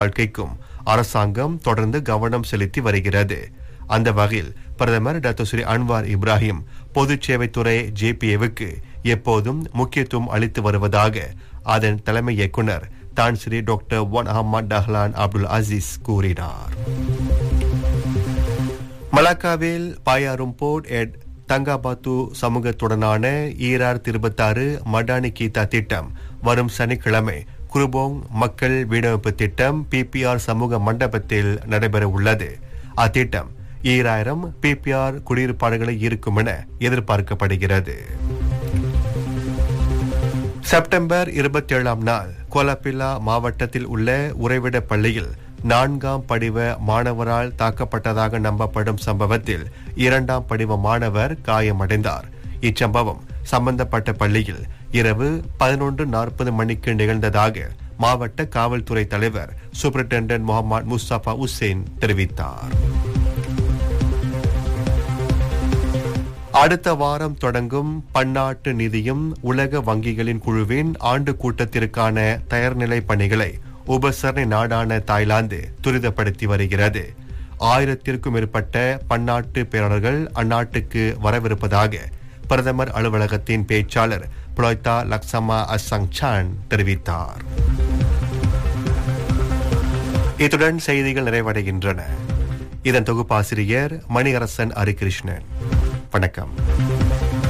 வாழ்க்கைக்கும் அரசாங்கம் தொடர்ந்து கவனம் செலுத்தி வருகிறது அந்த வகையில் பிரதமர் டாக்டர் ஸ்ரீ அன்வார் இப்ராஹிம் பொது சேவைத்துறை ஜேபிஏவுக்கு எப்போதும் முக்கியத்துவம் அளித்து வருவதாக அதன் தலைமை இயக்குனர் தான் Sri doctor Wan Ahmad Dahlan Abdul Aziz கூறினார் மலாக்காவில் பாயாரும்போர்ட் எட் தங்காபாத்து சமூகத்துடனான ஈரார் இருபத்தாறு மடானி கீதா திட்டம் வரும் சனிக்கிழமை குருபோங் மக்கள் வீடமைப்பு திட்டம் பிபிஆர் சமூக மண்டபத்தில் நடைபெற உள்ளது அத்திட்டம் ஈராயிரம் பிபிஆர் குடியிருப்பாளர்களை இருக்கும் என எதிர்பார்க்கப்படுகிறது செப்டம்பர் இருபத்தி ஏழாம் நாள் கோலப்பில்லா மாவட்டத்தில் உள்ள உறைவிட பள்ளியில் நான்காம் படிவ மாணவரால் தாக்கப்பட்டதாக நம்பப்படும் சம்பவத்தில் இரண்டாம் படிவ மாணவர் காயமடைந்தார் இச்சம்பவம் சம்பந்தப்பட்ட பள்ளியில் இரவு பதினொன்று நாற்பது மணிக்கு நிகழ்ந்ததாக மாவட்ட காவல்துறை தலைவர் சூப்பரிண்டென்டென்ட் முகமது முஸ்தபா உசேன் தெரிவித்தார் அடுத்த வாரம் தொடங்கும் பன்னாட்டு நிதியும் உலக வங்கிகளின் குழுவின் ஆண்டு கூட்டத்திற்கான தயார்நிலை பணிகளை உபசரணை நாடான தாய்லாந்து துரிதப்படுத்தி வருகிறது ஆயிரத்திற்கும் மேற்பட்ட பன்னாட்டு பேராளர்கள் அந்நாட்டுக்கு வரவிருப்பதாக பிரதமர் அலுவலகத்தின் பேச்சாளர் புலோய்தா லக்ஸமா அசங்சான் தெரிவித்தார் இத்துடன் செய்திகள் நிறைவடைகின்றன இதன் தொகுப்பாசிரியர் மணியரசன் ஹரிகிருஷ்ணன் வணக்கம்